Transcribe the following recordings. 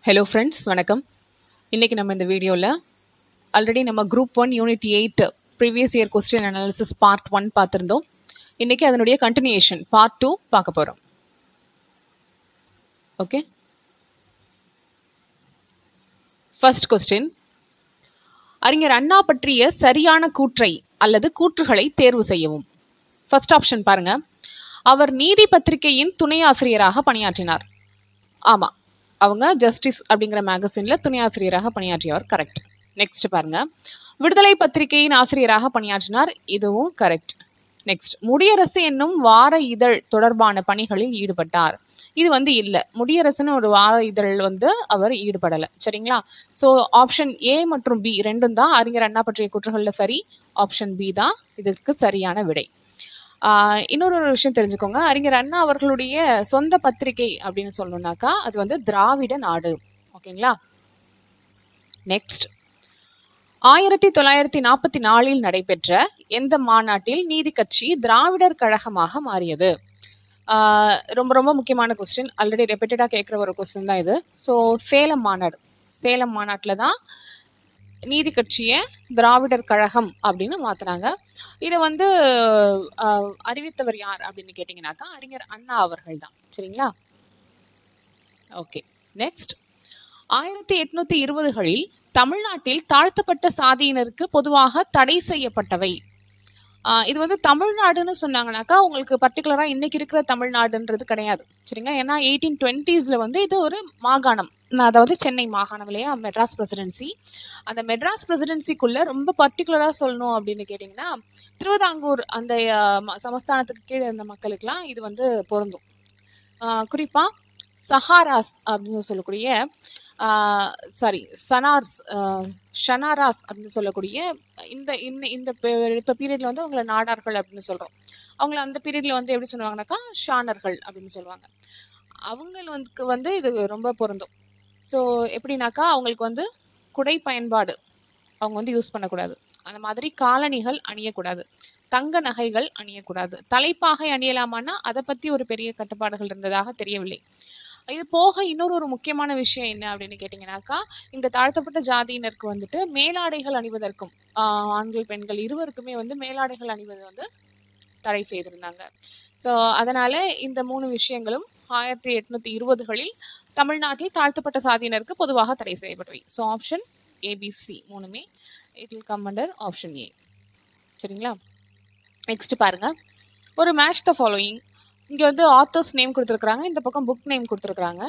Hello friends வணக்கம் இன்றைக்கி நம்ம இந்த வீடியோவில் ஆல்ரெடி நம்ம group one unit eight previous year question analysis part one பார்த்துருந்தோம் இன்றைக்கி அதனுடைய கண்டினியூஷன் பார்ட் டூ பார்க்க போகிறோம் ஓகே ஃபர்ஸ்ட் கொஸ்டின் அறிஞர் அண்ணா பற்றிய சரியான கூற்றை அல்லது கூற்றுகளை தேர்வு செய்யவும் ஃபர்ஸ்ட் ஆப்ஷன் பாருங்க அவர் நீதி பத்திரிகையின் துணை ஆசிரியராக பணியாற்றினார் ஆமாம் அவங்க ஜஸ்டிஸ் அப்படிங்கிற மேகசின்ல துணை ஆசிரியராக பணியாற்றியவர் கரெக்ட் நெக்ஸ்ட் பாருங்க விடுதலை பத்திரிகையின் ஆசிரியராக பணியாற்றினார் இதுவும் கரெக்ட் நெக்ஸ்ட் முடியரசு என்னும் வார இதழ் தொடர்பான பணிகளில் ஈடுபட்டார் இது வந்து இல்லை முடியரசுன்னு ஒரு வார இதழ் வந்து அவர் ஈடுபடலை சரிங்களா ஸோ ஆப்ஷன் ஏ மற்றும் பி ரெண்டும் தான் அறிஞர் அண்ணா பற்றிய குற்றங்களில் சரி ஆப்ஷன் பி தான் இதற்கு சரியான விடை ஆஹ் இன்னொரு ஒரு விஷயம் தெரிஞ்சுக்கோங்க அறிஞர் அண்ணா அவர்களுடைய சொந்த பத்திரிகை அப்படின்னு சொல்லணும்னாக்கா அது வந்து திராவிட நாடு ஓகேங்களா நெக்ஸ்ட் ஆயிரத்தி தொள்ளாயிரத்தி நாற்பத்தி நாலில் நடைபெற்ற எந்த மாநாட்டில் நீதி கட்சி திராவிடர் கழகமாக மாறியது ஆஹ் ரொம்ப ரொம்ப முக்கியமான கொஸ்டின் ஆல்ரெடி ரெப்பீட்டடாக கேட்குற ஒரு கொஸ்டின் தான் இது ஸோ சேலம் மாநாடு சேலம் மாநாட்டில் தான் நீதி கட்சியை திராவிடர் கழகம் அப்படின்னு மாத்துறாங்க இதை வந்து ஆஹ், அறிவித்தவர் யார் அப்படின்னு கேட்டிங்கனாக்கா அறிஞர் அண்ணா அவர்கள் தான் சரிங்களா ஓகே நெக்ஸ்ட் ஆயிரத்தி எட்நூத்தி இருபதுகளில் தமிழ்நாட்டில் தாழ்த்தப்பட்ட சாதியினருக்கு பொதுவாக தடை செய்யப்பட்டவை ஆஹ், இது வந்து தமிழ்நாடுன்னு சொன்னாங்கனாக்கா உங்களுக்கு பர்டிகுலராக இன்னைக்கு இருக்கிற தமிழ்நாடுன்றது கிடையாது சரிங்களா ஏன்னா எயிட்டீன் டுவெண்ட்டீஸில் வந்து இது ஒரு மாகாணம் நான் அதாவது சென்னை மாகாணம் இல்லையா மெட்ராஸ் பிரசிடென்சி அந்த மெட்ராஸ் பிரசிடென்சிக்குள்ள ரொம்ப பர்டிகுலராக சொல்லணும் அப்படின்னு கேட்டிங்கன்னா திருவிதாங்கூர் அந்த ஆஹ், ம- சமஸ்தானத்துக்கு கீழே இருந்த மக்களுக்கெல்லாம் இது வந்து பொருந்தும் ஆஹ், குறிப்பா சஹாராஸ் அப்படின்னு சொல்லக்கூடிய சாரி சனார்ஸ் ஆஹ், ஷனாராஸ் அப்படின்னு சொல்லக்கூடிய இந்த இந்த இந்த இப்போ பீரியட்ல வந்து அவங்கள நாடார்கள் அப்படின்னு சொல்றோம் அவங்கள அந்த பீரியட்ல வந்து எப்படி சொல்லுவாங்கனாக்கா ஷானர்கள் அப்படின்னு சொல்லுவாங்க அவங்க வந்து வந்து இது ரொம்ப பொருந்தும் ஸோ எப்படின்னாக்கா அவங்களுக்கு வந்து குடை பயன்பாடு அவங்க வந்து யூஸ் பண்ணக்கூடாது அந்த மாதிரி காலணிகள் அணியக்கூடாது தங்க நகைகள் அணியக்கூடாது தலைப்பாகை அணியலாமான்னா அதை பத்தி ஒரு பெரிய கட்டுப்பாடுகள் இருந்ததாக தெரியவில்லை இது போக இன்னொரு ஒரு முக்கியமான விஷயம் என்ன அப்படின்னு கேட்டிங்கனாக்கா இந்த தாழ்த்தப்பட்ட ஜாதியினருக்கு வந்துட்டு மேலாடைகள் அணிவதற்கும் ஆஹ், ஆண்கள் பெண்கள் இருவருக்குமே வந்து மேலாடைகள் அணிவது வந்து தடை செய்திருந்தாங்க ஸோ அதனால இந்த மூணு விஷயங்களும் ஆயிரத்தி எட்நூத்தி இருபதுகளில் தமிழ்நாட்டில் தாழ்த்தப்பட்ட சாதியினருக்கு பொதுவாக தடை செய்யப்பட்டவை ஸோ ஆப்ஷன் ஏபிசி மூணுமே it will come under option A சரிங்களா நெக்ஸ்ட் பாருங்க ஒரு மேட்ச் த ஃபாலோயிங் இங்க வந்து ஆத்தர்ஸ் நேம் கொடுத்துருக்காங்க இந்த பக்கம் புக் நேம் கொடுத்துருக்காங்க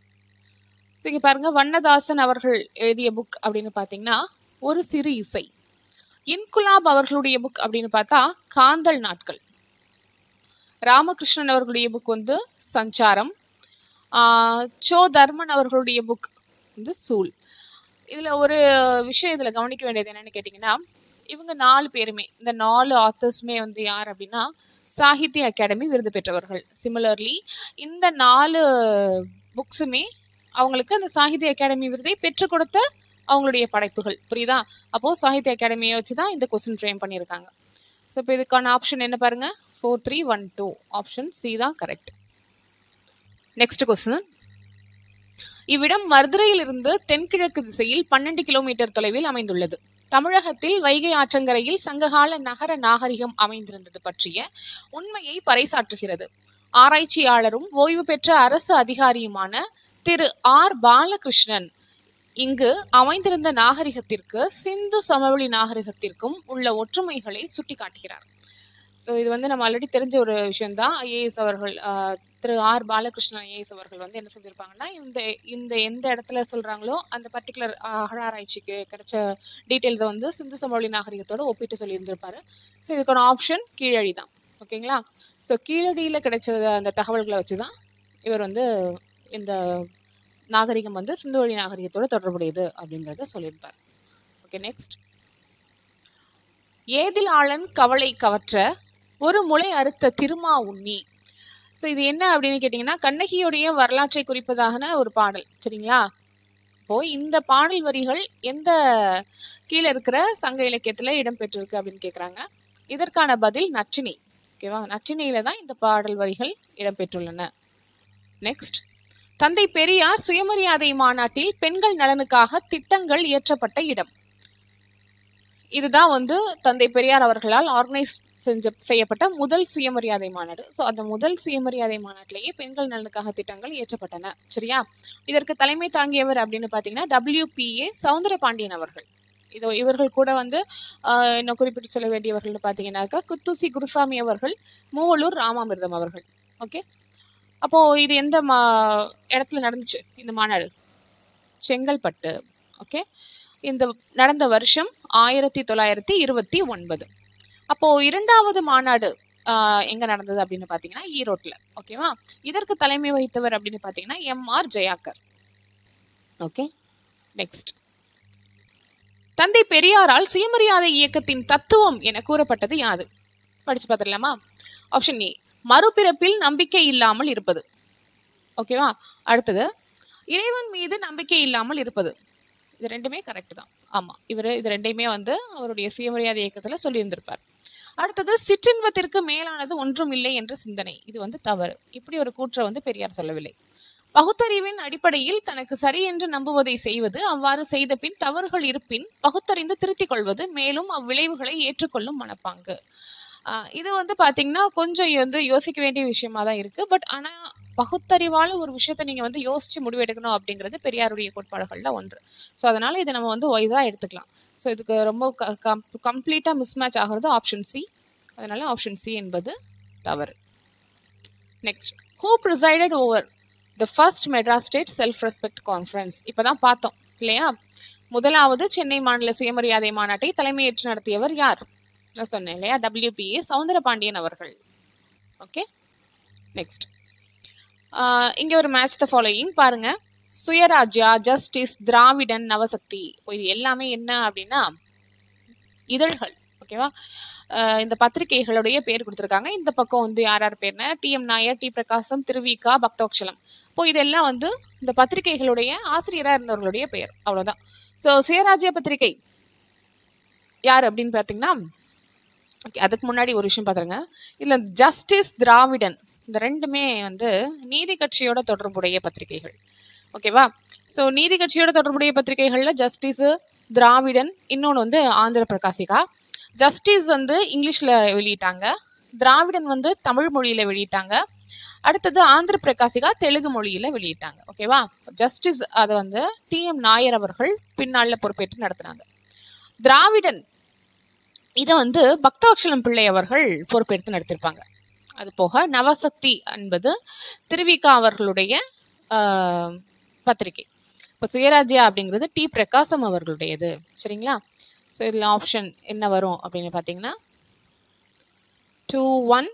ஸோ இங்க பாருங்க வண்ணதாசன் அவர்கள் எழுதிய புக் அப்படின்னு பார்த்தீங்கன்னா ஒரு சிறு இசை இன்குலாப் அவர்களுடைய புக் அப்படின்னு பார்த்தா காந்தல் நாட்கள் ராமகிருஷ்ணன் அவர்களுடைய புக் வந்து சஞ்சாரம் ஆஹ் சோ தர்மன் அவர்களுடைய புக் வந்து சூல் இதுல ஒரு விஷயம் இதுல கவனிக்க வேண்டியது என்னன்னு கேட்டிங்கன்னா இவங்க நாலு பேருமே இந்த நாலு ஆத்தர்ஸுமே வந்து யார் அப்படின்னா சாகித்ய அகாடமி விருது பெற்றவர்கள் சிமிலர்லி இந்த நாலு புக்ஸுமே அவங்களுக்கு அந்த சாகித்ய அகாடமி விருதை பெற்றுக் கொடுத்த அவங்களுடைய படைப்புகள் புரியுதா அப்போ சாகித்ய அகாடமியை வச்சு தான் இந்த கொஸ்டின் ஃப்ரேம் பண்ணியிருக்காங்க ஸோ இப்போ இதுக்கான ஆப்ஷன் என்ன பாருங்க four three one two option C தான் கரெக்ட் நெக்ஸ்ட் கொஸ்டின் இவ்விடம் மதுரையிலிருந்து தென்கிழக்கு திசையில் பன்னெண்டு கிலோமீட்டர் தொலைவில் அமைந்துள்ளது தமிழகத்தில் வைகை ஆற்றங்கரையில் சங்ககால நகர நாகரிகம் அமைந்திருந்தது பற்றிய உண்மையை பறைசாற்றுகிறது ஆராய்ச்சியாளரும் ஓய்வு பெற்ற அரசு அதிகாரியுமான திரு ஆர் பாலகிருஷ்ணன் இங்கு அமைந்திருந்த நாகரிகத்திற்கு சிந்து சமவெளி நாகரிகத்திற்கும் உள்ள ஒற்றுமைகளை சுட்டிக்காட்டுகிறார் ஸோ இது வந்து நம்ம ஆல்ரெடி தெரிஞ்ச ஒரு விஷயம்தான் ஐஏஎஸ் அவர்கள் ஆஹ், திரு ஆர் பாலகிருஷ்ணன் ஐஏஎஸ் அவர்கள் வந்து என்ன செஞ்சிருப்பாங்கன்னா இந்த இந்த எந்த இடத்துல சொல்றாங்களோ அந்த பர்டிகுலர் அகழாராய்ச்சிக்கு கிடைச்ச டீட்டெயில்ஸை வந்து சிந்து சமவெளி நாகரிகத்தோட ஒப்பிட்டு சொல்லியிருந்திருப்பாரு ஸோ இதுக்கான ஆப்ஷன் கீழடி தான் ஓகேங்களா ஸோ கீழடியில் கிடைச்ச அந்த தகவல்களை வச்சு தான் இவர் வந்து இந்த நாகரிகம் வந்து சிந்துவெளி நாகரிகத்தோட தொடர்புடையது அப்படிங்கிறத சொல்லியிருப்பார் ஓகே நெக்ஸ்ட் ஏதில் ஆளன் கவலை கவற்ற ஒரு முளை அறுத்த திருமா உண்ணி ஸோ இது என்ன அப்படின்னு கேட்டிங்கன்னா கண்ணகியுடைய வரலாற்றை குறிப்பதான ஒரு பாடல் சரிங்களா இப்போ இந்த பாடல் வரிகள் எந்த கீழே இருக்கிற சங்க இலக்கியத்துல இடம்பெற்றிருக்கு அப்படின்னு கேக்குறாங்க இதற்கான பதில் நற்றிணை ஓகேவா நற்றிணையில தான் இந்த பாடல் வரிகள் இடம்பெற்றுள்ளன நெக்ஸ்ட் தந்தை பெரியார் சுயமரியாதை மாநாட்டில் பெண்கள் நலனுக்காக திட்டங்கள் இயற்றப்பட்ட இடம் இதுதான் வந்து தந்தை பெரியார் அவர்களால் ஆர்கனைஸ் செஞ்ச செய்யப்பட்ட முதல் சுயமரியாதை மாநாடு ஸோ அந்த முதல் சுயமரியாதை மாநாட்டிலேயே பெண்கள் நலனுக்காக திட்டங்கள் இயற்றப்பட்டன சரியா இதற்கு தலைமை தாங்கியவர் அப்படின்னு பார்த்தீங்கன்னா டபிள்யூபிஏ சவுந்தர பாண்டியன் அவர்கள் இதோ இவர்கள் கூட வந்து ஆஹ், இன்னும் குறிப்பிட்டு சொல்ல வேண்டியவர்கள் பார்த்தீங்கன்னாக்கா குத்துசி குருசாமி அவர்கள் மூவலூர் ராமாமிர்தம் அவர்கள் ஓகே அப்போ இது எந்த மா இடத்துல நடந்துச்சு இந்த மாநாடு செங்கல்பட்டு ஓகே இந்த நடந்த வருஷம் ஆயிரத்தி தொள்ளாயிரத்தி இருபத்தி ஒன்பது அப்போ இரண்டாவது மாநாடு ஆஹ், எங்க நடந்தது அப்படின்னு பாத்தீங்கன்னா ஈரோட்ல ஓகேவா இதற்கு தலைமை வகித்தவர் அப்படின்னு பாத்தீங்கன்னா M R Jayakar okay next தந்தை பெரியாரால் சுயமரியாதை இயக்கத்தின் தத்துவம் என கூறப்பட்டது யாது படிச்சு பார்த்துடலாமா ஆப்ஷன் ஏ மறுபிறப்பில் நம்பிக்கை இல்லாமல் இருப்பது ஓகேவா அடுத்தது இறைவன் மீது நம்பிக்கை இல்லாமல் இருப்பது இது ரெண்டுமே கரெக்ட் தான் ஆமா இவர் இது ரெண்டையுமே வந்து அவருடைய சுயமரியாதை இயக்கத்துல சொல்லியிருந்திருப்பார் அடுத்தது சிற்றின்பத்திற்கு மேலானது ஒன்றும் இல்லை என்ற சிந்தனை இது வந்து தவறு இப்படி ஒரு கூற்றை வந்து பெரியார் சொல்லவில்லை பகுத்தறிவின் அடிப்படையில் தனக்கு சரி என்று நம்புவதை செய்வது அவ்வாறு செய்த பின் தவறுகள் இருப்பின் பகுத்தறிந்து திருத்திக் கொள்வது மேலும் அவ்விளைவுகளை ஏற்றுக்கொள்ளும் மனப்பாங்கு ஆஹ் இது வந்து பாத்தீங்கன்னா கொஞ்சம் வந்து யோசிக்க வேண்டிய விஷயமா தான் இருக்கு பட் ஆனா பகுத்தறிவால ஒரு விஷயத்த நீங்க வந்து யோசிச்சு முடிவெடுக்கணும் அப்படிங்கிறது பெரியாருடைய கோட்பாடுகள்ல ஒன்று ஸோ அதனால இதை நம்ம வந்து வைஸா எடுத்துக்கலாம் ஸோ இதுக்கு ரொம்ப கம்ப்ளீட்டா மிஸ்மேட்ச் ஆகிறது ஆப்ஷன் சி அதனால ஆப்ஷன் சி என்பது தவறு next who presided over the first Madras state self respect conference இப்பதான் பார்த்தோம் இல்லையா முதலாவது சென்னை மாநில சுயமரியாதை மாநாட்டை தலைமையேற்று நடத்தியவர் யார் நான் சொன்னேன் இல்லையா டபிள்யூபிஏ சவுந்தரபாண்டியன் அவர்கள் ஓகே நெக்ஸ்ட் இங்க ஒரு மேட்ச் த ஃபாலோயிங் பாருங்க சுயராஜ்யா ஜஸ்டிஸ் திராவிடன் நவசக்தி இப்போ இது எல்லாமே என்ன அப்படின்னா இதழ்கள் ஓகேவா ஆஹ் இந்த பத்திரிகைகளுடைய பேர் கொடுத்துருக்காங்க இந்த பக்கம் வந்து யார் யார் பேர்னா டி எம் நாயர் டி பிரகாசம் திருவிகா பக்தோக்ஷலம் இப்போ இதெல்லாம் வந்து இந்த பத்திரிகைகளுடைய ஆசிரியரா இருந்தவர்களுடைய பெயர் அவ்வளவுதான் ஸோ சுயராஜ்ய பத்திரிகை யார் அப்படின்னு பார்த்தீங்கன்னா ஓகே அதுக்கு முன்னாடி ஒரு விஷயம் பார்த்துருங்க இதுல ஜஸ்டிஸ் திராவிடன் இந்த ரெண்டுமே வந்து நீதி கட்சியோட தொடர்புடைய பத்திரிகைகள் ஓகேவா ஸோ நீதி கட்சியோட தொடர்புடைய பத்திரிகைகள்ல ஜஸ்டிஸ் திராவிடன் இன்னொன்று வந்து ஆந்திர பிரகாசிகா ஜஸ்டிஸ் வந்து இங்கிலீஷ்ல வெளியிட்டாங்க திராவிடன் வந்து தமிழ் மொழியில வெளியிட்டாங்க அடுத்தது ஆந்திர பிரகாசிகா தெலுங்கு மொழியில வெளியிட்டாங்க ஓகேவா ஜஸ்டிஸ் அதை வந்து டி எம் நாயர் அவர்கள் பின்னால பொறுப்பேற்று நடத்தினாங்க திராவிடன் இதை வந்து பக்தவக்ஷலம் பிள்ளை அவர்கள் பொறுப்பேற்று நடத்திருப்பாங்க அது போக நவசக்தி என்பது திருவிகா அவர்களுடைய ஆஹ், பத்திரிகை இப்போ சுயராஜ்யா அப்படிங்கிறது டி பிரகாசம் அவர்களுடையது சரிங்களா ஸோ இதில் ஆப்ஷன் என்ன வரும் அப்படின்னு பார்த்தீங்கன்னா two one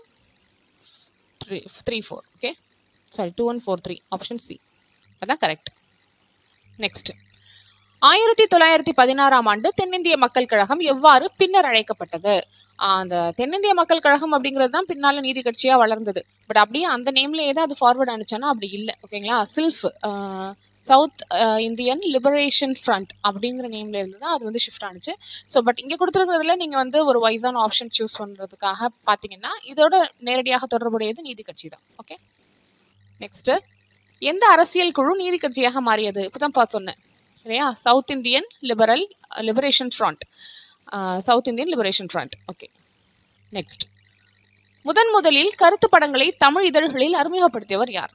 three three four okay sorry two one four three option C அதான் கரெக்ட் நெக்ஸ்ட் ஆயிரத்தி தொள்ளாயிரத்தி பதினாறாம் ஆண்டு தென்னிந்திய மக்கள் கழகம் எவ்வாறு பின்னர் அழைக்கப்பட்டது ஆஹ் அந்த தென்னிந்திய மக்கள் கழகம் அப்படிங்கிறது தான் பின்னால நீதி கட்சியா வளர்ந்தது பட் அப்படியே அந்த நேம்லயே தான் அது ஃபார்வர்ட் ஆனிச்சானா அப்படி இல்லை ஓகேங்களா சில்ஃப் சவுத் இந்தியன் லிபரேஷன் ஃப்ரண்ட் அப்படிங்கிற நேம்ல இருந்து தான் அது வந்து ஷிஃப்ட் ஆனிச்சு ஸோ பட் இங்க கொடுத்துருக்கிறதுல நீங்க வந்து ஒரு வைஸான ஆப்ஷன் சூஸ் பண்றதுக்காக பாத்தீங்கன்னா இதோட நேரடியாக தொடர்புடையது நீதி கட்சி தான் ஓகே நெக்ஸ்ட் எந்த அரசியல் குழு நீதி கட்சியாக மாறியது இப்பதான் பா சொன்னேன் இல்லையா South Indian liberal liberation front South Indian liberation front okay next முதன் முதலில் கருத்து படங்களை தமிழ் இதழ்களில் அறிமுகப்படுத்தியவர் யார்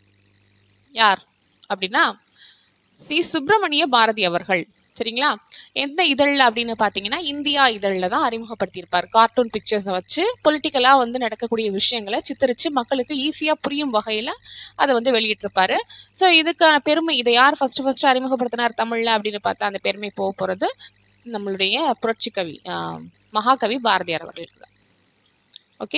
யார் அப்படின்னா சி சுப்பிரமணிய பாரதி அவர்கள் சரிங்களா எந்த இதழில் அப்படின்னு பார்த்தீங்கன்னா இந்தியா இதழில் தான் அறிமுகப்படுத்தியிருப்பார் கார்ட்டூன் பிக்சர்ஸை வச்சு பொலிட்டிக்கலாக வந்து நடக்கக்கூடிய விஷயங்களை சித்தரித்து மக்களுக்கு ஈஸியாக புரியும் வகையில் அதை வந்து வெளியிட்டிருப்பாரு ஸோ இதுக்கான பெருமை இதை யார் ஃபர்ஸ்ட் ஃபர்ஸ்ட் அறிமுகப்படுத்தினார் தமிழ்ல அப்படின்னு பார்த்தா அந்த பெருமை போக போகிறது நம்மளுடைய புரட்சி கவி ஆஹ், மகாகவி பாரதியார் அவர்களுக்கு தான் ஓகே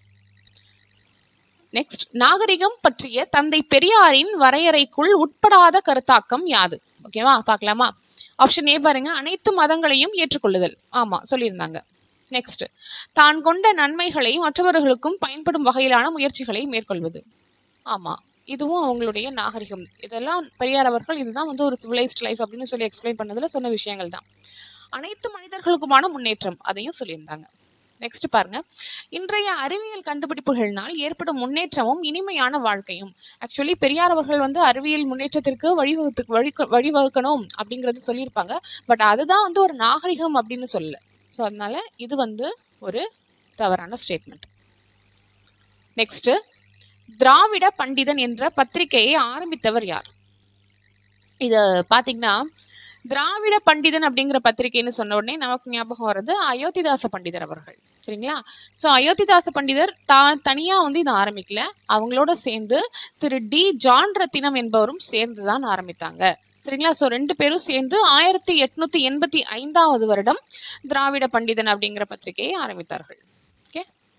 நெக்ஸ்ட் நாகரிகம் பற்றிய தந்தை பெரியாரின் வரையறைக்குள் உட்படாத கருத்தாக்கம் யாது ஓகேவா பார்க்கலாமா ஆப்ஷன் ஏ பாருங்க அனைத்து மதங்களையும் ஏற்றுக்கொள்ளுதல் ஆமா சொல்லியிருந்தாங்க நெக்ஸ்ட் தான் கொண்ட நன்மைகளை மற்றவர்களுக்கும் பயன்படும் வகையிலான முயற்சிகளை மேற்கொள்வது ஆமா இதுவும் அவங்களுடைய நாகரிகம் இதெல்லாம் பெரியார் அவர்கள் இதுதான் வந்து ஒரு சிவிலைஸ்ட் லைஃப் அப்படின்னு சொல்லி எக்ஸ்பிளைன் பண்ணதுல சொன்ன விஷயங்கள் தான் அனைத்து மனிதர்களுக்குமான முன்னேற்றம் அதையும் சொல்லியிருந்தாங்க நெக்ஸ்ட் பாருங்க இன்றைய அறிவியல் கண்டுபிடிப்புகள்னால் ஏற்படும் முன்னேற்றமும் இனிமையான வாழ்க்கையும் ஆக்சுவலி பெரியார் அவர்கள் வந்து அறிவியல் முன்னேற்றத்திற்கு வழிவகுத்து வழி வழிவகுக்கணும் அப்படிங்கறது சொல்லியிருப்பாங்க பட் அதுதான் வந்து ஒரு நாகரிகம் அப்படின்னு சொல்லல ஸோ அதனால இது வந்து ஒரு தவறான ஸ்டேட்மெண்ட் நெக்ஸ்ட் திராவிட பண்டிதன் என்ற பத்திரிகையை ஆரம்பித்தவர் யார் இது பாத்தீங்கன்னா திராவிட பண்டிதன் அப்படிங்கிற பத்திரிகைன்னு சொன்ன உடனே நமக்கு ஞாபகம் வர்றது அயோத்திதாச பண்டிதர் அவர்கள் சரிங்களா ஸோ அயோத்திதாச பண்டிதர் தா தனியா வந்து இதை ஆரம்பிக்கல அவங்களோட சேர்ந்து திரு டி ஜான் ரத்தினம் என்பவரும் சேர்ந்து தான் ஆரம்பித்தாங்க சரிங்களா ஸோ ரெண்டு பேரும் சேர்ந்து ஆயிரத்தி எட்நூத்தி எண்பத்தி ஐந்தாவது வருடம் திராவிட பண்டிதன் அப்படிங்கிற பத்திரிகையை ஆரம்பித்தார்கள் ஓகே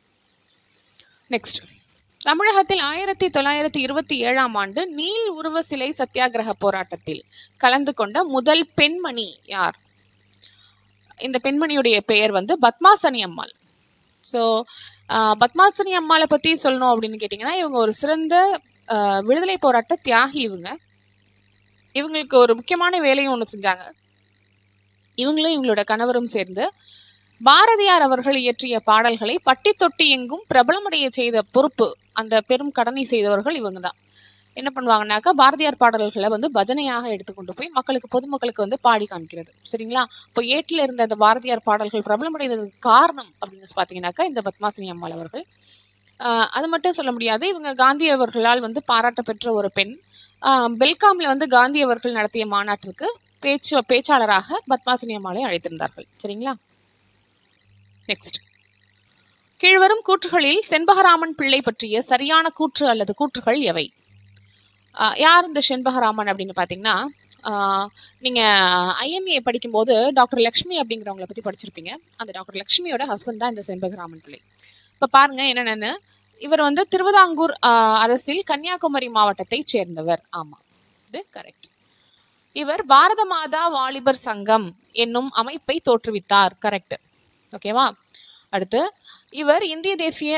நெக்ஸ்ட் தமிழகத்தில் ஆயிரத்தி தொள்ளாயிரத்தி இருபத்தி ஏழாம் ஆண்டு நீல் உருவ சிலை சத்தியாகிரக போராட்டத்தில் கலந்து கொண்ட முதல் பெண்மணி யார் இந்த பெண்மணியுடைய பெயர் வந்து பத்மாசனி அம்மாள் ஸோ பத்மாசனி அம்மாளை பத்தி சொல்லணும் அப்படின்னு கேட்டிங்கன்னா இவங்க ஒரு சிறந்த ஆஹ், விடுதலை போராட்ட தியாகி இவங்க இவங்களுக்கு ஒரு முக்கியமான வேலையும் ஒன்று செஞ்சாங்க இவங்களும் இவங்களோட கணவரும் சேர்ந்து பாரதியார் அவர்கள் இயற்றிய பாடல்களை பட்டி தொட்டி எங்கும் பிரபலமடைய செய்த பொறுப்பு அந்த பெரும் கடனை செய்தவர்கள் இவங்க தான் என்ன பண்ணுவாங்கன்னாக்கா பாரதியார் பாடல்களை வந்து பஜனையாக எடுத்துக்கொண்டு போய் மக்களுக்கு பொதுமக்களுக்கு வந்து பாடி காமிக்கிறது சரிங்களா இப்போ ஏட்டில் இருந்த அந்த பாரதியார் பாடல்கள் பிரபலமடைந்ததுக்கு காரணம் அப்படின்னு பார்த்தீங்கன்னாக்கா இந்த பத்மாசினி அம்மாள் அவர்கள் ஆஹ் அது மட்டும் சொல்ல முடியாது இவங்க காந்தி அவர்களால் வந்து பாராட்ட பெற்ற ஒரு பெண் ஆஹ் பெல்காம்ல வந்து காந்தி அவர்கள் நடத்திய மாநாட்டிற்கு பேச்சு பேச்சாளராக பத்மாசினி அம்மாளை அழைத்திருந்தார்கள் சரிங்களா நெக்ஸ்ட் கீழ்வரும் கூற்றுகளில் செண்பகராமன் பிள்ளை பற்றிய சரியான கூற்று அல்லது கூற்றுகள் எவை ஆஹ் யார் இந்த செண்பகராமன் அப்படின்னு பார்த்தீங்கன்னா ஆஹ் நீங்க ஐஎம்ஏ படிக்கும்போது டாக்டர் லக்ஷ்மி அப்படிங்கிறவங்கள பத்தி படிச்சிருப்பீங்க அந்த டாக்டர் லக்ஷ்மியோட ஹஸ்பண்ட் தான் இந்த செண்பகராமன் பிள்ளை இப்ப பாருங்க என்னென்னு இவர் வந்து திருவிதாங்கூர் ஆஹ் அரசில் கன்னியாகுமரி மாவட்டத்தை சேர்ந்தவர் ஆமா இது கரெக்ட் இவர் பாரத மாதா வாலிபர் சங்கம் என்னும் அமைப்பை தோற்றுவித்தார் கரெக்ட் ஓகேவா அடுத்து இவர் இந்திய தேசிய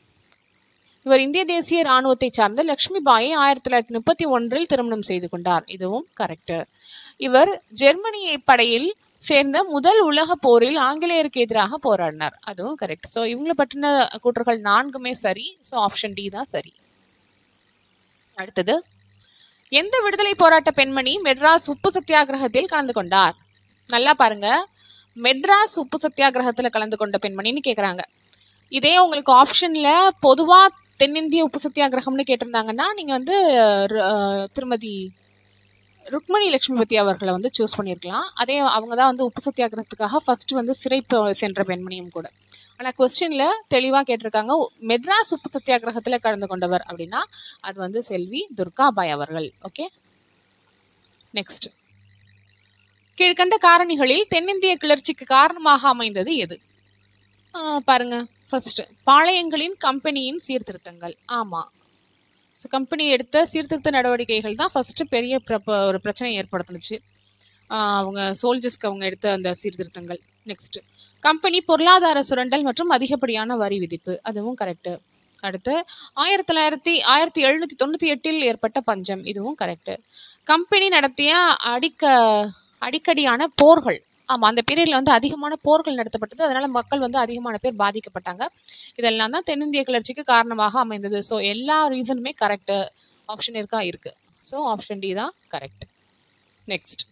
இவர் இந்திய தேசிய ராணுவத்தை சார்ந்த லட்சுமி பாயை ஆயிரத்தி தொள்ளாயிரத்தி முப்பத்தி ஒன்றில் திருமணம் செய்து கொண்டார் இதுவும் கரெக்ட் இவர் ஜெர்மனியை படையில் சேர்ந்த முதல் உலக போரில் ஆங்கிலேயருக்கு எதிராக போராடினார் அதுவும் கரெக்ட் ஸோ இவங்களை பற்றின கூற்றுகள் நான்குமே சரி ஸோ ஆப்ஷன் டி தான் சரி அடுத்தது எந்த விடுதலை போராட்ட பெண்மணி மெட்ராஸ் உப்பு சத்தியாகிரகத்தில் கலந்து கொண்டார் நல்லா பாருங்க மெட்ராஸ் உப்பு சத்தியாகிரகத்துல கலந்து கொண்ட பெண்மணின்னு கேக்குறாங்க இதே உங்களுக்கு ஆப்ஷன்ல பொதுவா தென்னிந்திய உப்பு சத்தியாகிரகம்னு கேட்டிருந்தாங்கன்னா நீங்க வந்து அஹ், திருமதி ருக்மணி லட்சுமிபதி அவர்களை வந்து சூஸ் பண்ணியிருக்கலாம் அதே அவங்க தான் வந்து உப்பு சத்தியாகிரகத்துக்காக ஃபர்ஸ்ட் வந்து சிறை ப- சென்ற பெண்மணியும் கூட ஆனா கொஸ்டின்ல தெளிவா கேட்டிருக்காங்க மெட்ராஸ் உப்பு சத்தியாகிரகத்துல கலந்து கொண்டவர் அப்படின்னா அது வந்து செல்வி துர்காபாய் அவர்கள் ஓகே நெக்ஸ்ட் கீழ்கண்ட காரணிகளில் தென்னிந்திய கிளர்ச்சிக்கு காரணமாக அமைந்தது எது ஆஹ் பாருங்க ஃபர்ஸ்ட் பாளையங்களின் கம்பெனியின் சீர்திருத்தங்கள் ஆமா ஸோ கம்பெனி எடுத்த சீர்திருத்த நடவடிக்கைகள் தான் ஃபர்ஸ்ட் பெரிய பிர- ப- ஒரு பிரச்சனை ஏற்படுத்துனுச்சு ஆஹ் அவங்க சோல்ஜர்ஸ்க்கு அவங்க எடுத்த அந்த சீர்திருத்தங்கள் நெக்ஸ்ட் கம்பெனி பொருளாதார சுரண்டல் மற்றும் அதிகப்படியான வரி விதிப்பு அதுவும் கரெக்ட் அடுத்து ஆயிரத்தி தொள்ளாயிரத்தி ஆயிரத்தி எழுநூத்தி தொண்ணூத்தி எட்டில் ஏற்பட்ட பஞ்சம் இதுவும் கரெக்ட் கம்பெனி நடத்திய அடிக்க அடிக்கடியான போர்கள் ஆமா அந்த பீரியட்ல வந்து அதிகமான போர்கள் நடத்தப்பட்டது அதனால மக்கள் வந்து அதிகமான பேர் பாதிக்கப்பட்டாங்க இதெல்லாம் தான் தென்னிந்திய கிளர்ச்சிக்கு காரணமாக அமைந்தது ஸோ எல்லா ரீசனுமே கரெக்ட் ஆப்ஷன் இருக்கா இருக்கு ஸோ ஆப்ஷன் டி தான் correct next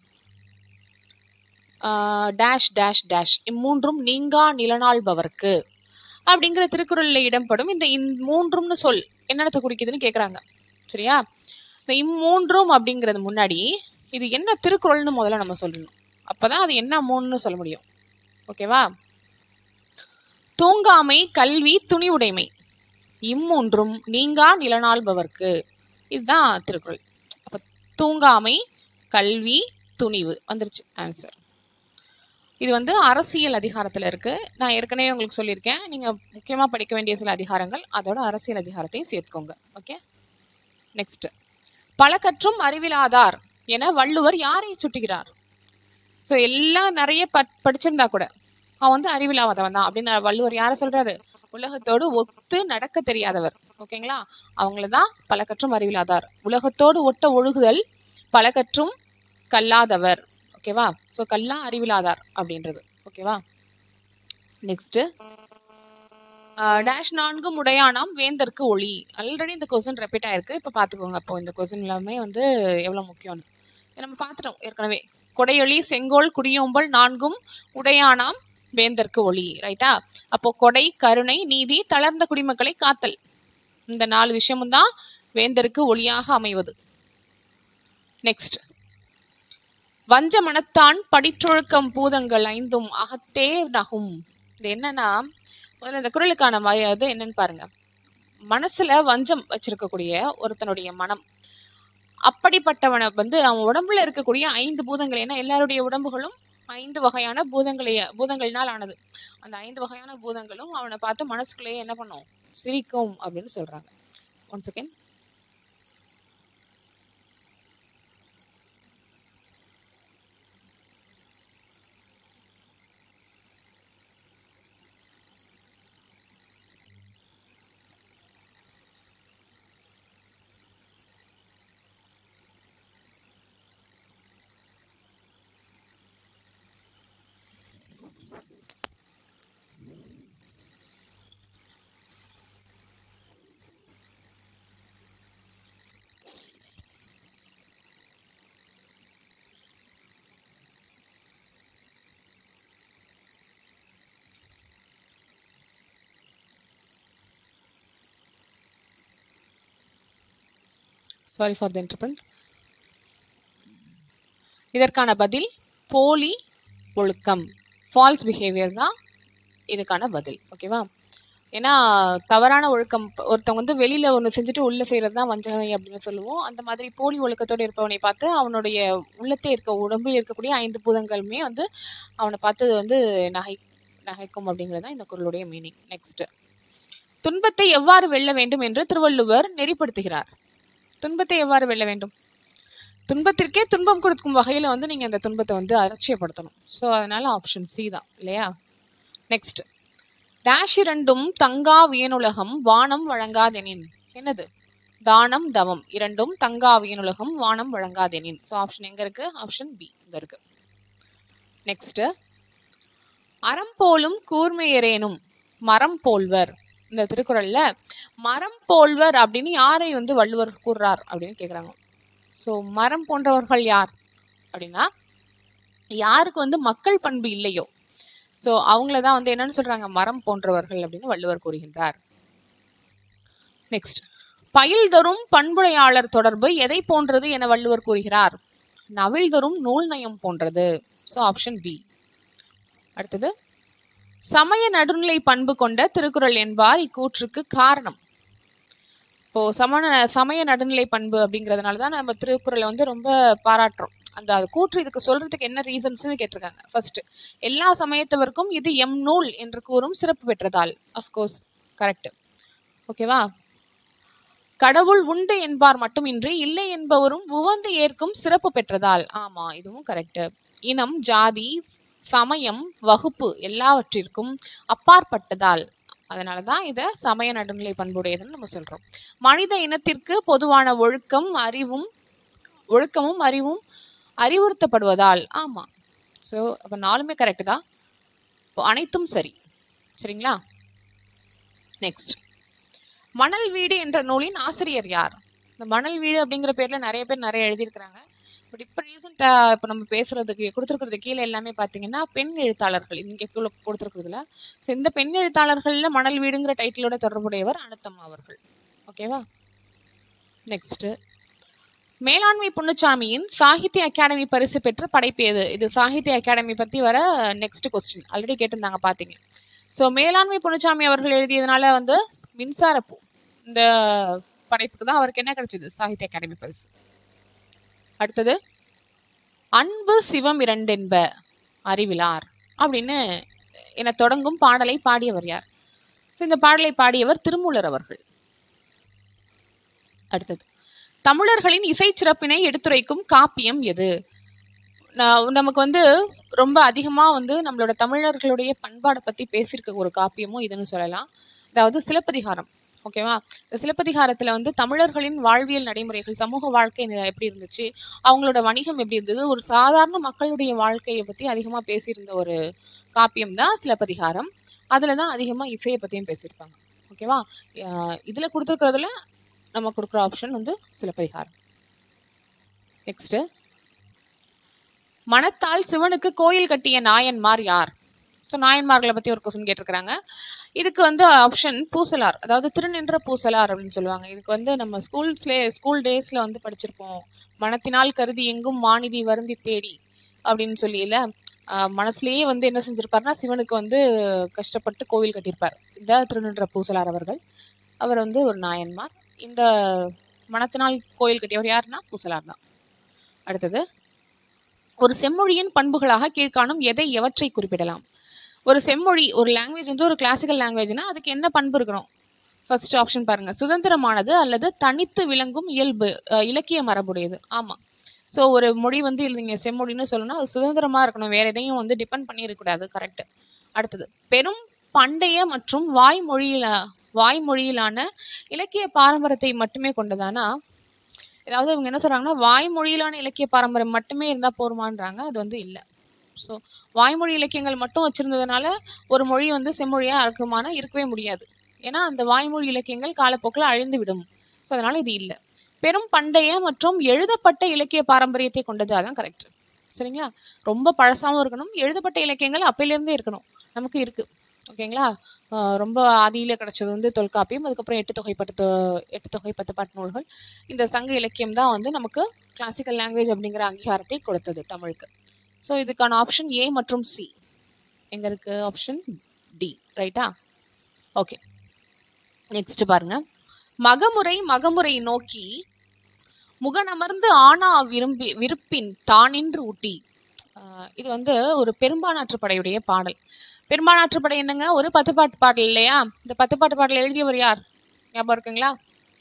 dash dash dash இம்மூன்றும் நீங்கா நிலநாள்பவர்க்கு அப்படிங்கிற திருக்குறள்ல இடம்படும் இந்த இம் மூன்றும்னு சொல் என்னென்னத்தை குறிக்குதுன்னு கேக்குறாங்க சரியா இந்த இம்மூன்றும் அப்படிங்கிறது முன்னாடி இது என்ன திருக்குறள்னு முதல்ல நம்ம சொல்லணும் அப்பதான் அது என்ன மூணுன்னு சொல்ல முடியும் ஓகேவா தூங்காமை கல்வி துணிவுடைமை இம்மூன்றும் நீங்கா நிலநாள்பவர்க்கு இதுதான் திருக்குறள் அப்ப தூங்காமை கல்வி துணிவு வந்துருச்சு ஆன்சர் இது வந்து அரசியல் அதிகாரத்துல இருக்கு நான் ஏற்கனவே உங்களுக்கு சொல்லியிருக்கேன் நீங்க முக்கியமா படிக்க வேண்டிய சில அதிகாரங்கள் அதோட அரசியல் அதிகாரத்தையும் சேர்த்துக்கோங்க ஓகே நெக்ஸ்ட் பல கற்றும் அறிவிலாதார் என வள்ளுவர் யாரை சுட்டுகிறார் ஸோ எல்லாம் நிறைய ப- படிச்சிருந்தா கூட அவன் வந்து அறிவில்லாதவன் தான் அப்படின்னு வள்ளுவர் யாரை சொல்றாரு உலகத்தோடு ஒத்து நடக்க தெரியாதவர் ஓகேங்களா அவங்கள தான் பல கற்றும் அறிவிலாதார் உலகத்தோடு ஒட்ட ஒழுகுதல் பல கற்றும் கல்லாதவர் ஓகேவா ஸோ கல்லா அறிவிலாதார் அப்படின்றது ஓகேவா நெக்ஸ்ட் டேஷ் நான்கும் உடையானாம் வேந்தற்கு ஒளி ஆல்ரெடி இந்த கொஸ்டின் ரெப்பீட் ஆயிருக்கு இப்போ பார்த்துக்கோங்க அப்போ இந்த கொஸ்டின் எல்லாமே வந்து எவ்வளோ முக்கியம்னு இதை நம்ம பார்த்துட்டோம் ஏற்கனவே கொடையொளி செங்கோல் குடியோம்பல் நான்கும் உடையானாம் வேந்தற்கு ஒளி ரைட்டா அப்போ கொடை கருணை நீதி தளர்ந்த குடிமக்களை காத்தல் இந்த நாலு விஷயமும் தான் வேந்தருக்கு ஒளியாக அமைவது நெக்ஸ்ட் வஞ்ச மனத்தான் படிற்றொழுக்கம் பூதங்கள் ஐந்தும் அகத்தே நகும் இது என்னன்னா முதல்ல இந்த குரலுக்கான வய- இது என்னன்னு பாருங்க மனசுல வஞ்சம் வச்சிருக்கக்கூடிய ஒருத்தனுடைய மனம் அப்படிப்பட்டவனை வந்து அவன் உடம்புல இருக்கக்கூடிய ஐந்து பூதங்கள் ஏன்னா எல்லாருடைய உடம்புகளும் ஐந்து வகையான பூதங்களை பூதங்களினால் ஆனது அந்த ஐந்து வகையான பூதங்களும் அவனை பார்த்து மனசுக்குள்ளேயே என்ன பண்ணும் சிரிக்கும் அப்படின்னு சொல்றாங்க one second sorry for the interference இதற்கான பதில் போலி ஒழுக்கம் ஃபால்ஸ் பிஹேவியர் தான் இதுக்கான பதில் ஓகேவா ஏன்னா தவறான ஒழுக்கம் ஒருத்தவங்க வந்து வெளியில ஒன்று செஞ்சுட்டு உள்ள செய்யறது தான் வஞ்சகமை அப்படின்னு சொல்லுவோம் அந்த மாதிரி போலி ஒழுக்கத்தோடு இருப்பவனை பார்த்து அவனுடைய உள்ளத்தே இருக்க உடம்பில் இருக்கக்கூடிய ஐந்து பூதங்களுமே வந்து அவனை பார்த்து வந்து நகை நகைக்கும் அப்படிங்கிறது தான் இந்த குரலுடைய மீனிங் நெக்ஸ்ட் துன்பத்தை எவ்வாறு வெல்ல வேண்டும் என்று திருவள்ளுவர் நெறிப்படுத்துகிறார் துன்பத்தை எவ்வாறு வெல்ல வேண்டும் துன்பத்திற்கே துன்பம் கொடுக்கும் வகையில வந்து நீங்க அந்த துன்பத்தை வந்து அலட்சியப்படுத்தணும் ஸோ அதனால ஆப்ஷன் சி தான் இல்லையா நெக்ஸ்ட் டேஷ் இரண்டும் தங்கா வியனுலகம் வானம் வழங்காதெனின் என்னது தானம் தவம் இரண்டும் தங்கா வியனுலகம் வானம் வழங்காதெனின் ஸோ ஆப்ஷன் எங்க இருக்கு ஆப்ஷன் பி இங்க இருக்கு நெக்ஸ்ட் அறம் போலும் கூர்மையரேனும் மரம் போல்வர் இந்த திருக்குறள்ல மரம் போல்வர் அப்படின்னு யாரை வந்து வள்ளுவர் கூறுறார் அப்படின்னு கேக்குறாங்க ஸோ மரம் போன்றவர்கள் யார் அப்படின்னா யாருக்கு வந்து மக்கள் பண்பு இல்லையோ ஸோ அவங்கள தான் வந்து என்னன்னு சொல்றாங்க மரம் போன்றவர்கள் அப்படின்னு வள்ளுவர் கூறுகின்றார் நெக்ஸ்ட் பயில் தரும் பண்புடையாளர் தொடர்பு எதை போன்றது என வள்ளுவர் கூறுகிறார் நவில் தரும் நூல் நயம் போன்றது ஸோ ஆப்ஷன் பி அடுத்தது சமய நடுநிலை பண்பு கொண்ட திருக்குறள் என்பார் இக்கூற்றுக்கு காரணம் இப்போ சமண சமய நடுநிலை பண்பு அப்படிங்கிறதுனால தான் நம்ம திருக்குறளை வந்து ரொம்ப பாராட்டுறோம் அந்த அது கூற்று இதுக்கு சொல்றதுக்கு என்ன ரீசன்ஸ்னு கேட்டிருக்காங்க ஃபர்ஸ்ட் எல்லா சமயத்தவருக்கும் இது எம் நூல் என்று கூறும் சிறப்பு பெற்றதால் அஃப்கோர்ஸ் கரெக்ட் ஓகேவா கடவுள் உண்டு என்பார் மட்டுமின்றி இல்லை என்பவரும் உவந்து ஏற்கும் சிறப்பு பெற்றதால் ஆமா இதுவும் கரெக்ட் இனம் ஜாதி சமயம் வகுப்பு எல்லாவற்றிற்கும் அப்பாற்பட்டதால் அதனாலதான் இத சமய நடுநிலை பண்புடையதுன்னு நம்ம சொல்றோம் மனித இனத்திற்கு பொதுவான ஒழுக்கம் அறிவும் ஒழுக்கமும் அறிவும் அறிவுறுத்தப்படுவதால் ஆமா ஸோ அப்ப நாலுமே கரெக்ட் தான் இப்போ அனைத்தும் சரி சரிங்களா நெக்ஸ்ட் மணல் வீடு என்ற நூலின் ஆசிரியர் யார் இந்த மணல் வீடு அப்படிங்கிற பேர்ல நிறைய பேர் நிறைய எழுதியிருக்கிறாங்க பட் இப்போ ரீசெண்டா இப்போ நம்ம பேசுறதுக்கு கொடுத்துருக்கிறது கீழே எல்லாமே பார்த்தீங்கன்னா பெண் எழுத்தாளர்கள் இங்கே கீழே கொடுத்துருக்கிறதுல ஸோ இந்த பெண் எழுத்தாளர்கள்ல மணல் வீடுங்கிற டைட்டிலோட தொடர்புடையவர் அனுத்தம்மா அவர்கள் ஓகேவா நெக்ஸ்ட் மேலாண்மை பொன்னுச்சாமியின் சாகித்ய அகாடமி பரிசு பெற்ற படைப்பு எது இது சாகித்ய அகாடமி பத்தி வர நெக்ஸ்ட் கொஸ்டின் ஆல்ரெடி கேட்டிருந்தாங்க பாத்தீங்க ஸோ மேலாண்மை பொன்னுச்சாமி அவர்கள் எழுதியதுனால வந்து மின்சாரப்பூ இந்த படைப்புக்கு தான் அவருக்கு என்ன கிடைச்சது சாகித்ய அகாடமி பரிசு அடுத்தது அன்பு சிவம் இரண்டென்ப அறிவிலார் அப்படின்னு என தொடங்கும் பாடலை பாடியவர் யார் ஸோ இந்த பாடலை பாடியவர் திருமூலர் அவர்கள் அடுத்தது தமிழர்களின் இசை சிறப்பினை எடுத்துரைக்கும் காப்பியம் எது நா- நமக்கு வந்து ரொம்ப அதிகமா வந்து நம்மளோட தமிழர்களுடைய பண்பாடை பத்தி பேசியிருக்க ஒரு காப்பியமும் இதுன்னு சொல்லலாம் அதாவது சிலப்பதிகாரம் ஓகேவா இந்த சிலப்பதிகாரத்துல வந்து தமிழர்களின் வாழ்வியல் நடைமுறைகள் சமூக வாழ்க்கை நி- எப்படி இருந்துச்சு அவங்களோட வணிகம் எப்படி இருந்தது ஒரு சாதாரண மக்களுடைய வாழ்க்கையை பத்தி அதிகமா பேசியிருந்த ஒரு காப்பியம் தான் சிலப்பதிகாரம் அதில் தான் அதிகமாக இசையை பற்றியும் பேசியிருப்பாங்க ஓகேவா இதில் கொடுத்துருக்கிறதுல நம்ம கொடுக்குற ஆப்ஷன் வந்து சிலப்பதிகாரம் நெக்ஸ்ட்டு மனத்தால் சிவனுக்கு கோயில் கட்டிய நாயன்மார் யார் ஸோ நாயன்மார்களை பற்றி ஒரு கொஸ்டின் கேட்டிருக்கிறாங்க இதுக்கு வந்து ஆப்ஷன் பூசலார் அதாவது திருநின்ற பூசலார் அப்படின்னு சொல்லுவாங்க இதுக்கு வந்து நம்ம ஸ்கூல்ஸ்லே ஸ்கூல் டேஸில் வந்து படிச்சிருப்போம் மனத்தினால் கருதி எங்கும் மாநிதி வருந்தி தேடி அப்படின்னு சொல்லியில ஆஹ் மனசுலயே வந்து என்ன செஞ்சிருப்பாருன்னா சிவனுக்கு வந்து கஷ்டப்பட்டு கோவில் கட்டியிருப்பார் இந்த திருநின்ற பூசலார் அவர்கள் அவர் வந்து ஒரு நாயன்மார் இந்த மனத்தினால் கோயில் கட்டியவர் யாருன்னா பூசலார் தான் அடுத்தது ஒரு செம்மொழியின் பண்புகளாக கீழ்காணும் எதை எவற்றை குறிப்பிடலாம் ஒரு செம்மொழி ஒரு லாங்குவேஜ் வந்து ஒரு கிளாசிக்கல் லாங்குவேஜ்னா அதுக்கு என்ன பண்பு இருக்கணும் ஃபர்ஸ்ட் ஆப்ஷன் பாருங்க சுதந்திரமானது அல்லது தனித்து விளங்கும் இயல்பு அஹ் இலக்கிய மரபுடையது ஆமா ஸோ ஒரு மொழி வந்து நீங்க செம்மொழின்னு சொல்லணும்னா அது சுதந்திரமா இருக்கணும் வேற எதையும் வந்து டிபெண்ட் பண்ணிடக்கூடாது கரெக்ட் அடுத்தது பெரும் பண்டைய மற்றும் வாய்மொழியில வாய்மொழியிலான இலக்கிய பாரம்பரியத்தை மட்டுமே கொண்டதானா அதாவது இவங்க என்ன சொல்றாங்கன்னா வாய்மொழியிலான இலக்கிய பாரம்பரியம் மட்டுமே இருந்தா போருமான்றாங்க அது வந்து இல்லை ஸோ வாய்மொழி இலக்கியங்கள் மட்டும் வச்சிருந்ததுனால ஒரு மொழி வந்து செம்மொழியா இருக்குமானா இருக்கவே முடியாது ஏன்னா அந்த வாய்மொழி இலக்கியங்கள் காலப்போக்கில் அழிந்து விடும் ஸோ அதனால இது இல்லை பெரும் பண்டைய மற்றும் எழுதப்பட்ட இலக்கிய பாரம்பரியத்தை கொண்டது அதான் கரெக்ட் சரிங்களா ரொம்ப பழசாவும் இருக்கணும் எழுதப்பட்ட இலக்கியங்கள் அப்பையிலேருந்தே இருக்கணும் நமக்கு இருக்கு ஓகேங்களா ஆஹ் ரொம்ப ஆதியில கிடைச்சது வந்து தொல்காப்பியம் அதுக்கப்புறம் எட்டு தொகை பத்து எட்டு தொகை பத்து பாட்டு நூல்கள் இந்த சங்க இலக்கியம் தான் வந்து நமக்கு கிளாசிக்கல் லாங்குவேஜ் அப்படிங்கிற அங்கீகாரத்தை கொடுத்தது தமிழுக்கு ஸோ இதுக்கான ஆப்ஷன் ஏ மற்றும் சி எங்க இருக்கு ஆப்ஷன் டி ரைட்டா ஓகே நெக்ஸ்ட் பாருங்க மகமுறை மகமுறை நோக்கி முகனமர்ந்து ஆனா விரும்பி விருப்பின் தானின்று ஊட்டி ஆஹ் இது வந்து ஒரு பெரும்பானாற்றுப்படையுடைய பாடல் பெரும்பானாற்றுப்படை என்னங்க ஒரு பத்து பாட்டு பாடல் இல்லையா இந்த பத்து பாட்டு பாடல் எழுதியவர் யார் ஞாபகம் இருக்குங்களா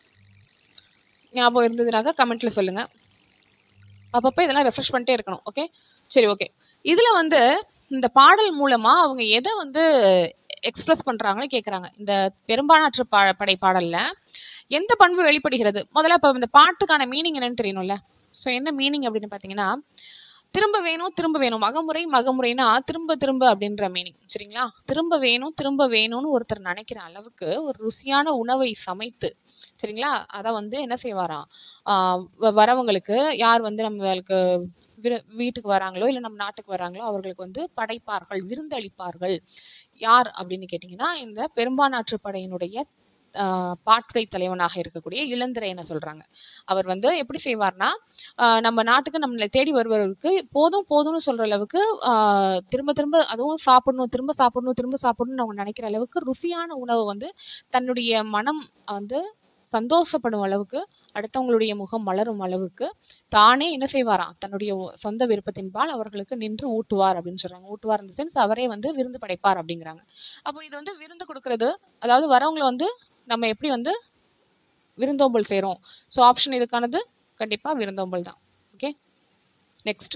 ஞாபகம் இருந்ததுனாக்க கமெண்ட்ல சொல்லுங்க அப்பப்போ இதெல்லாம் ரெஃப்ரெஷ் பண்ணிட்டே இருக்கணும் ஓகே சரி ஓகே இதுல வந்து இந்த பாடல் மூலமா அவங்க எதை வந்து எக்ஸ்பிரஸ் பண்றாங்கன்னு கேக்குறாங்க இந்த பெரும்பானாற்று பா படை பாடல்ல எந்த பண்பு வெளிப்படுகிறது முதல்ல இப்ப இந்த பாட்டுக்கான மீனிங் என்னன்னு தெரியணும்ல ஸோ என்ன மீனிங் அப்படின்னு பாத்தீங்கன்னா திரும்ப வேணும் திரும்ப வேணும் மகமுறை மகமுறைனா திரும்ப திரும்ப அப்படின்ற மீனிங் சரிங்களா திரும்ப வேணும் திரும்ப வேணும்னு ஒருத்தர் நினைக்கிற அளவுக்கு ஒரு ருசியான உணவை சமைத்து சரிங்களா அதை வந்து என்ன செய்வாராம் ஆஹ் வ- வரவங்களுக்கு யார் வந்து நம்மளுக்கு விரு- வீட்டுக்கு வராங்களோ இல்லை நம்ம நாட்டுக்கு வராங்களோ அவர்களுக்கு வந்து படைப்பார்கள் விருந்தளிப்பார்கள் யார் அப்படின்னு கேட்டிங்கன்னா இந்த பெரும்பானாற்று படையினுடைய ஆஹ் பாட்டுடை தலைவனாக இருக்கக்கூடிய இளந்திரையனை சொல்றாங்க அவர் வந்து எப்படி செய்வார்னா ஆஹ் நம்ம நாட்டுக்கு நம்மளை தேடி வருபவருக்கு போதும் போதும்னு சொல்ற அளவுக்கு ஆஹ் திரும்ப திரும்ப அதுவும் சாப்பிடணும் திரும்ப சாப்பிடணும் திரும்ப சாப்பிடணும்னு அவங்க நினைக்கிற அளவுக்கு ருசியான உணவு வந்து தன்னுடைய மனம் வந்து சந்தோஷப்படும் அளவுக்கு அடுத்தவங்களுடைய முகம் மலரும் அளவுக்கு தானே என்ன செய்வாராம் தன்னுடைய ஒ- சொந்த விருப்பத்தின்பால் அவர்களுக்கு நின்று ஊட்டுவார் அப்படின்னு சொல்றாங்க ஊட்டுவார் இந்த சென்ஸ் அவரே வந்து விருந்து படைப்பார் அப்படிங்கிறாங்க அப்போ இது வந்து விருந்து கொடுக்கறது அதாவது வரவங்களை வந்து நம்ம எப்படி வந்து விருந்தோம்பல் செய்றோம் ஸோ ஆப்ஷன் இதுக்கானது கண்டிப்பா விருந்தோம்பல் தான் ஓகே நெக்ஸ்ட்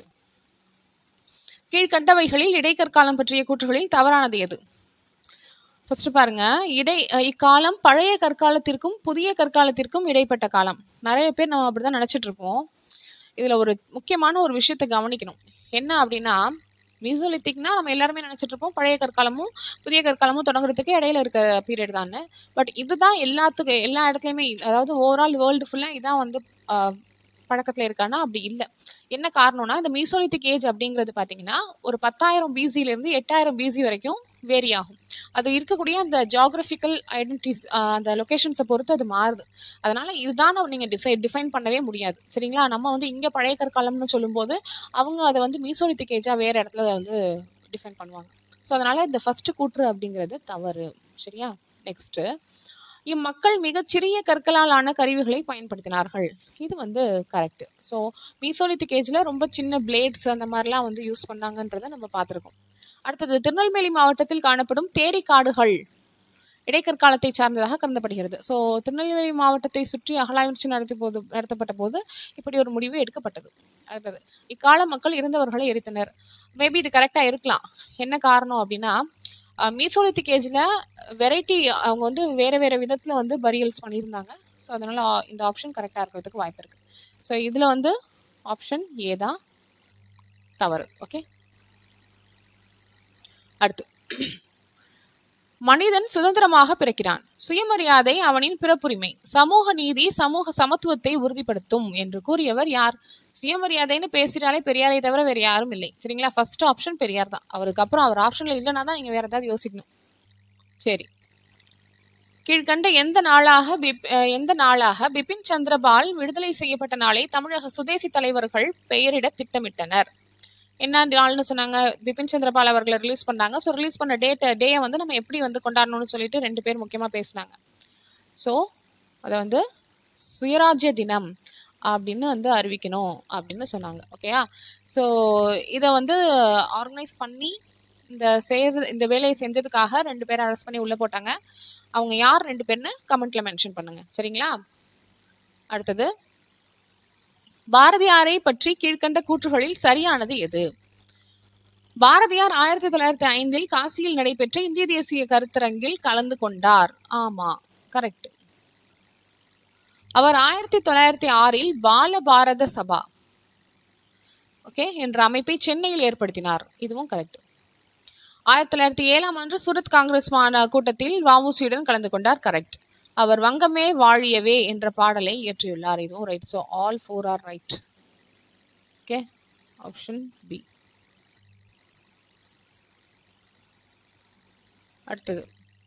கீழ்கண்டவைகளில் இடைக்கற்காலம் பற்றிய கூற்றுகளில் தவறானது எது ஃபர்ஸ்ட் பாருங்க இடை அஹ் இக்காலம் பழைய கற்காலத்திற்கும் புதிய கற்காலத்திற்கும் இடைப்பட்ட காலம் நிறைய பேர் நம்ம அப்படிதான் நினைச்சிட்டு இருப்போம் இதுல ஒரு முக்கியமான ஒரு விஷயத்தை கவனிக்கணும் என்ன அப்படின்னா மீசோலித்திக்னா நம்ம எல்லாருமே நினைச்சிட்டு இருப்போம் பழைய கற்காலமும் புதிய கற்காலமும் தொடங்குறதுக்கு இடையில இருக்க பீரியட் தான் பட் இதுதான் எல்லாத்துக்கு எல்லா இடத்துலயுமே இல்ல. அதாவது ஓவரால் வேர்ல்டு ஃபுல்லா இதான் வந்து ஆஹ், பழக்கத்துல இருக்கான்னா அப்படி இல்லை என்ன காரணம்னா இந்த மீசோலித்திக் ஏஜ் அப்படிங்கிறது பாத்தீங்கன்னா ஒரு பத்தாயிரம் பிசில இருந்து எட்டாயிரம் பிசி வரைக்கும் வேரி ஆகும் அது இருக்கக்கூடிய அந்த ஜியாகிரபிக்கல் ஐடென்டிட்டிஸ் அந்த லொகேஷன்ஸை பொறுத்து அது மாறுது அதனால இதுதான் நீங்க டிசை டிஃபைன் பண்ணவே முடியாது சரிங்களா நம்ம வந்து இங்க பழைய கற்காலம்னு சொல்லும்போது அவங்க அதை வந்து மீசோலித்திக் ஏஜா வேற இடத்துல வந்து டிஃபைன் பண்ணுவாங்க ஸோ அதனால இந்த ஃபர்ஸ்ட் கூற்று அப்படிங்கிறது தவறு சரியா நெக்ஸ்ட் இம்மக்கள் மிகச்சிறிய கற்களால் ஆன கருவிகளை பயன்படுத்தினார்கள் இது வந்து கரெக்ட் ஸோ மீசோலித்திக் ஏஜ்ல ரொம்ப சின்ன பிளேட்ஸ் அந்த மாதிரிலாம் வந்து யூஸ் பண்ணாங்கன்றதை நம்ம பார்த்துருக்கோம் அடுத்தது திருநெல்வேலி மாவட்டத்தில் காணப்படும் தேரி காடுகள் இடைக்கற்காலத்தை சார்ந்ததாக கருதப்படுகிறது ஸோ திருநெல்வேலி மாவட்டத்தை சுற்றி அகழாய்ச்சி நடத்தி போது நடத்தப்பட்ட போது இப்படி ஒரு முடிவு எடுக்கப்பட்டது அடுத்தது இக்கால மக்கள் இருந்தவர்களை எரித்தனர் மேபி இது கரெக்டாக இருக்கலாம் என்ன காரணம் அப்படின்னா மீசோலித்திக் ஏஜ்ல வெரைட்டி அவங்க வந்து வேற வேற விதத்துல வந்து பரியல்ஸ் பண்ணியிருந்தாங்க ஸோ அதனால ஆ- இந்த ஆப்ஷன் கரெக்டாக இருக்கிறதுக்கு வாய்ப்பு இருக்கு ஸோ இதுல வந்து ஆப்ஷன் ஏ தான் தவறு ஓகே அடுத்து மனிதன் சுதந்திரமாக பிறக்கிறான் சுயமரியாதை அவனின் பிறப்புரிமை சமூக நீதி சமூக சமத்துவத்தை உறுதிப்படுத்தும் என்று கூறியவர் யார் சுயமரியாதைன்னு பேசிட்டாலே பெரியாரை தவிர வேற யாரும் இல்லை சரிங்களா ஃபர்ஸ்ட் ஆப்ஷன் பெரியார் தான் அவருக்கு அப்புறம் அவர் ஆப்ஷன்ல இல்லைன்னா தான் நீங்க வேற ஏதாவது யோசிக்கணும் சரி கீழ்கண்ட எந்த நாளாக பிப்- அஹ் எந்த நாளாக பிபின் சந்திரபால் விடுதலை செய்யப்பட்ட நாளை தமிழக சுதேசி தலைவர்கள் பெயரிட திட்டமிட்டனர் என்ன நாள்னு சொன்னாங்க பிபின் சந்திரபால் அவர்களை ரிலீஸ் பண்ணாங்க ஸோ ரிலீஸ் பண்ண டேட் டேயை வந்து நம்ம எப்படி வந்து கொண்டாடணும்னு சொல்லிட்டு ரெண்டு பேர் முக்கியமா பேசினாங்க ஸோ அதை வந்து சுயராஜ்ய தினம் அப்படின்னு வந்து அறிவிக்கணும் அப்படின்னு சொன்னாங்க ஓகேயா ஸோ இதை வந்து ஆர்கனைஸ் பண்ணி இந்த செய்து இந்த வேலையை செஞ்சதுக்காக ரெண்டு பேரை அரெஸ்ட் பண்ணி உள்ள போட்டாங்க அவங்க யார் ரெண்டு பேர்னு கமெண்ட்ல மென்ஷன் பண்ணுங்க சரிங்களா அடுத்தது பாரதியாரை பற்றி கீழ்க்கண்ட கூற்றுகளில் சரியானது எது பாரதியார் ஆயிரத்தி தொள்ளாயிரத்தி ஐந்தில் காசியில் நடைபெற்ற இந்திய தேசிய கருத்தரங்கில் கலந்து கொண்டார் ஆமா கரெக்ட் அவர் ஆயிரத்தி தொள்ளாயிரத்தி ஆறில் பால பாரத சபா ஓகே என்ற அமைப்பை சென்னையில் ஏற்படுத்தினார் இதுவும் கரெக்ட் ஆயிரத்தி தொள்ளாயிரத்தி ஏழாம் ஆண்டு சூரத் காங்கிரஸ் மாநா கூட்டத்தில் வஉசியுடன் கலந்து கொண்டார் கரெக்ட் அவர் வங்கமே வாழியவே என்ற பாடலை இயற்றியுள்ளார் இதுவும் right so all four are right okay option B அடுத்தது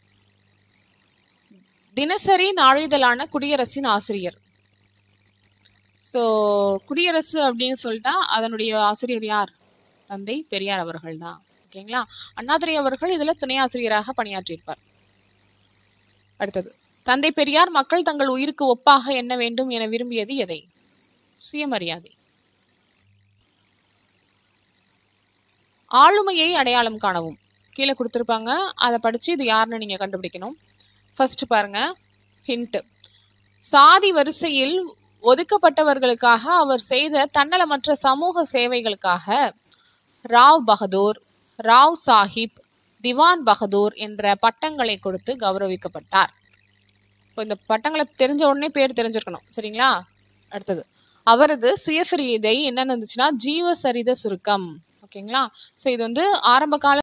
தினசரி நாளிதழான குடியரசின் ஆசிரியர் ஸோ குடியரசு அப்படின்னு சொல்லிட்டா அதனுடைய ஆசிரியர் யார் தந்தை பெரியார் அவர்கள் தான் ஓகேங்களா அண்ணாதுரை அவர்கள் இதுல துணை ஆசிரியராக பணியாற்றியிருப்பார் அடுத்தது தந்தை பெரியார் மக்கள் தங்கள் உயிருக்கு ஒப்பாக எண்ண வேண்டும் என விரும்பியது எதை சுயமரியாதை ஆளுமையை அடையாளம் காணவும் கீழே கொடுத்துருப்பாங்க அதை படிச்சு இது யாருன்னு நீங்க கண்டுபிடிக்கணும் ஃபர்ஸ்ட் பாருங்க ஹிண்ட் சாதி வரிசையில் ஒதுக்கப்பட்டவர்களுக்காக அவர் செய்த தன்னலமற்ற சமூக சேவைகளுக்காக ராவ் பகதூர் ராவ் சாஹிப் திவான் பகதூர் என்ற பட்டங்களை கொடுத்து கௌரவிக்கப்பட்டார் இப்போ இந்த பட்டங்களை தெரிஞ்ச உடனே பேர் தெரிஞ்சிருக்கணும் சரிங்களா அடுத்தது அவரது சுயசரிதை என்னன்னு இருந்துச்சுன்னா ஜீவசரித சுருக்கம் ஓகேங்களா ஸோ இது வந்து ஆரம்ப கால